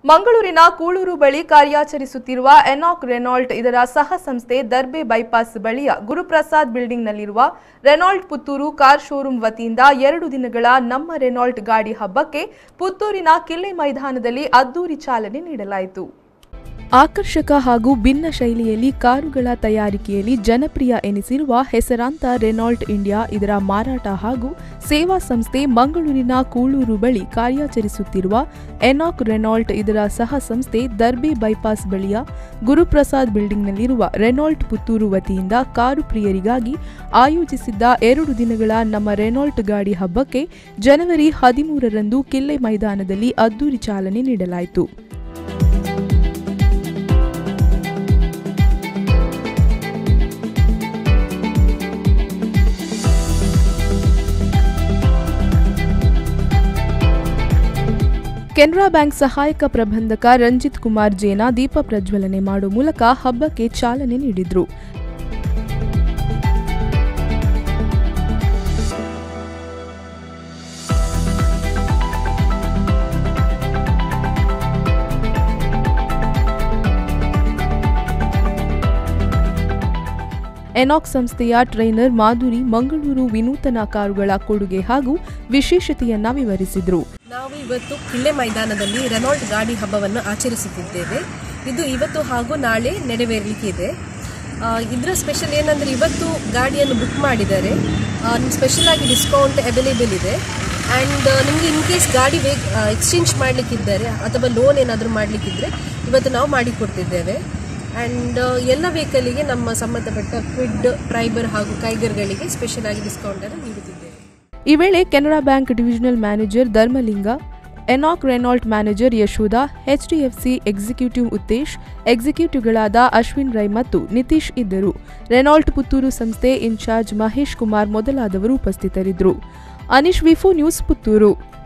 ಮಂಗಳೂರಿನ ಕೂಳೂರು ಬಳಿ ಕಾರ್ಯಾಚರಿಸುತ್ತಿರುವ ಎನಾಕ್ ರೆನಾಲ್ಟ್ ಇದರ ಸಹ ಸಂಸ್ಥೆ ದರ್ಬೆ ಬೈಪಾಸ್ ಬಳಿಯ ಗುರುಪ್ರಸಾದ್ ಬಿಲ್ಡಿಂಗ್ನಲ್ಲಿರುವ ರೆನಾಲ್ಟ್ ಪುತ್ತೂರು ಕಾರ್ ಶೋರೂಂ ವತಿಯಿಂದ ಎರಡು ದಿನಗಳ ನಮ್ಮ ರೆನಾಲ್ಟ್ ಗಾಡಿ ಹಬ್ಬಕ್ಕೆ ಪುತ್ತೂರಿನ ಕಿಲ್ಲೆ ಮೈದಾನದಲ್ಲಿ ಅದ್ದೂರಿ ಚಾಲನೆ ನೀಡಲಾಯಿತು ಆಕರ್ಷಕ ಹಾಗೂ ಭಿನ್ನ ಶೈಲಿಯಲ್ಲಿ ಕಾರುಗಳ ತಯಾರಿಕೆಯಲ್ಲಿ ಜನಪ್ರಿಯ ಎನಿಸಿರುವ ಹೆಸರಾಂತ ರೆನಾಲ್ಟ್ ಇಂಡಿಯಾ ಇದರ ಮಾರಾಟ ಹಾಗೂ ಸೇವಾ ಸಂಸ್ಥೆ ಮಂಗಳೂರಿನ ಕೂಳೂರು ಬಳಿ ಕಾರ್ಯಾಚರಿಸುತ್ತಿರುವ ಎನಾಕ್ ರೆನಾಲ್ಟ್ ಇದರ ಸಹ ಸಂಸ್ಥೆ ದರ್ಬೆ ಬೈಪಾಸ್ ಬಳಿಯ ಗುರುಪ್ರಸಾದ್ ಬಿಲ್ಡಿಂಗ್ನಲ್ಲಿರುವ ರೆನಾಲ್ಟ್ ಪುತ್ತೂರು ವತಿಯಿಂದ ಕಾರು ಪ್ರಿಯರಿಗಾಗಿ ಆಯೋಜಿಸಿದ್ದ ಎರಡು ದಿನಗಳ ನಮ್ಮ ರೆನಾಲ್ಟ್ ಗಾಡಿ ಹಬ್ಬಕ್ಕೆ ಜನವರಿ ಹದಿಮೂರರಂದು ಕಿಲ್ಲೆ ಮೈದಾನದಲ್ಲಿ ಅದ್ದೂರಿ ಚಾಲನೆ ನೀಡಲಾಯಿತು ಕೆನರಾ ಬ್ಯಾಂಕ್ ಸಹಾಯಕ ಪ್ರಬಂಧಕ ರಂಜಿತ್ ಕುಮಾರ್ ಜೇನಾ ದೀಪ ಪ್ರಜ್ವಲನೆ ಮಾಡುವ ಮೂಲಕ ಹಬ್ಬಕ್ಕೆ ಚಾಲನೆ ನೀಡಿದ್ರು ಎನಾಕ್ ಸಂಸ್ಥೆಯ ಟ್ರೈನರ್ ಮಾಧುರಿ ಮಂಗಳೂರು ವಿನೂತನ ಕಾರುಗಳ ಕೊಡುಗೆ ಹಾಗೂ ವಿಶೇಷತೆಯನ್ನ ವಿವರಿಸಿದ್ರು ನಾವು ಇವತ್ತು ಕಿಲ್ಲೆ ಮೈದಾನದಲ್ಲಿ ರೆನಾಲ್ಟ್ ಗಾಡಿ ಹಬ್ಬವನ್ನು ಆಚರಿಸುತ್ತಿದ್ದೇವೆ ಇದು ಇವತ್ತು ಹಾಗೂ ನಾಳೆ ನೆರವೇರಲಿಕ್ಕೆ ಇದೆ ಆ, ಇದರ ಸ್ಪೆಷಲ್ ಏನಂದರೆ ಇವತ್ತು ಗಾಡಿಯನ್ನು ಬುಕ್ ಮಾಡಿದ್ದಾರೆ ಸ್ಪೆಷಲ್ ಆಗಿ ಡಿಸ್ಕೌಂಟ್ ಅವೈಲೇಬಲ್ ಇದೆ ಆ್ಯಂಡ್ ನಿಮಗೆ ಇನ್ ಕೇಸ್ ಗಾಡಿ ಬೇಗ ಎಕ್ಸ್ಚೇಂಜ್ ಮಾಡಲಿಕ್ಕಿದ್ದಾರೆ ಅಥವಾ ಲೋನ್ ಏನಾದರೂ ಮಾಡಲಿಕ್ಕಿದ್ರೆ ಇವತ್ತು ನಾವು ಮಾಡಿಕೊಡ್ತಿದ್ದೇವೆ ಆ್ಯಂಡ್ ಎಲ್ಲ ವೆಹಿಕಲಿಗೆ ನಮ್ಮ ಸಂಬಂಧಪಟ್ಟ ಕ್ವಿಡ್ ಟ್ರೈಬರ್ ಹಾಗೂ ಕೈಗರ್ಗಳಿಗೆ ಸ್ಪೆಷಲ್ ಆಗಿ ಡಿಸ್ಕೌಂಟನ್ನು ನೀಡುತ್ತಿದ್ದೇವೆ ಈ ವೇಳೆ Canara bank divisional manager Dharmalinga ಎನಾಕ್ Renault manager Yashoda HDFC executive Uttesh ಎಕ್ಸಿಕ್ಯೂಟಿವ್ಗಳಾದ ಅಶ್ವಿನ್ ರೈ ಮತ್ತು ನಿತೀಶ್ ಇದ್ದರು ರೆನಾಲ್ಟ್ ಪುತ್ತೂರು ಸಂಸ್ಥೆ ಇನ್ಚಾರ್ಜ್ ಮಹೇಶ್ ಕುಮಾರ್ ಮೊದಲಾದವರು ಉಪಸ್ಥಿತರಿದ್ದರು ಅನಿಶ್ ವಿಫೋ ನ್ಯೂಸ್ ಪುತ್ತೂರು